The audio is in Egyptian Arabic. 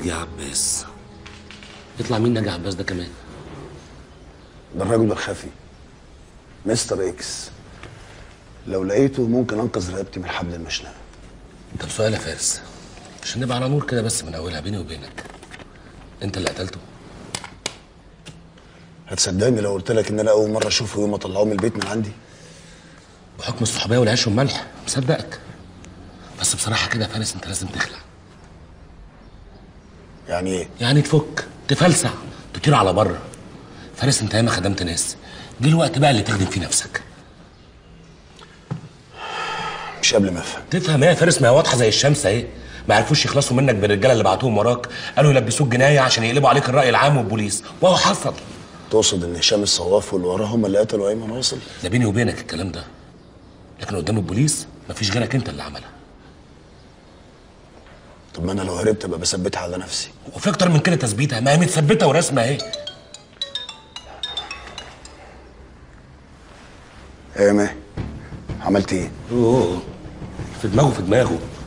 ناجي عباس يطلع مين ناجي عباس ده كمان ده الرجل الخفي مستر اكس لو لقيته ممكن انقذ رقبتي من حبل المشنقه طب سؤال يا فارس عشان نبقى على نور كده بس من اولها بيني وبينك انت اللي قتلته هتصدقني لو قلت لك ان انا اول مره اشوفه يوم ما طلعوه من البيت من عندي بحكم الصحوبيه والعيش والملح مصدقك بس بصراحه كده يا فارس انت لازم تخلع يعني ايه يعني تفك تفلسع تطير على بره فارس انت ياما خدمت ناس جه الوقت بقى اللي تخدم فيه نفسك مش قبل ما افهم تفهم ايه يا فارس ما هي واضحه زي الشمس اهي ما عرفوش يخلصوا منك بالرجاله اللي بعتوهم وراك قالوا يلبسوك جنايه عشان يقلبوا عليك الراي العام والبوليس وهو حصل تقصد ان هشام الصواف واللي وراه هم اللي قتلوا ايمن واصل ده بيني وبينك الكلام ده لكن قدام البوليس مفيش غيرك انت اللي عملها طب ما انا لو هربت ابقى بثبتها على نفسي وفي اكتر من كده تثبيتها ما هي متثبته ورسمه اهي ايه يا ماهي عملت ايه اوه في دماغه في دماغه